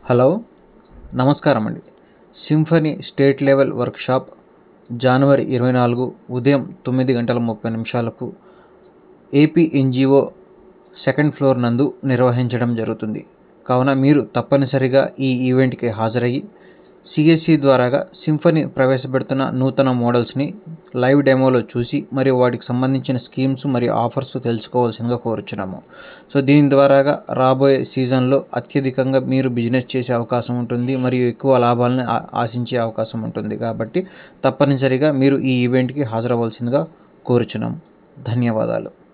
hello నమస్కారం అండి symphony state level workshop జనవరి ఇరవై నాలుగు ఉదయం తొమ్మిది గంటల ముప్పై నిమిషాలకు ఏపీ ఎన్జిఓ సెకండ్ ఫ్లోర్ నందు నిర్వహించడం జరుగుతుంది కావున మీరు తప్పనిసరిగా ఈ ఈవెంట్కి హాజరయ్యి సిఎస్సి ద్వారాగా సింఫనీ ప్రవేశపెడుతున్న నూతన మోడల్స్ని లైవ్ డెమోలో చూసి మరియు వాటికి సంబంధించిన స్కీమ్స్ మరియు ఆఫర్స్ తెలుసుకోవాల్సిందిగా కోరుచున్నాము సో దీని ద్వారాగా రాబోయే సీజన్లో అత్యధికంగా మీరు బిజినెస్ చేసే అవకాశం ఉంటుంది మరియు ఎక్కువ లాభాలను ఆ- ఆశించే అవకాశం ఉంటుంది కాబట్టి తప్పనిసరిగా మీరు ఈ ఈవెంట్కి హాజరవ్వాల్సిందిగా కోరుచున్నాము ధన్యవాదాలు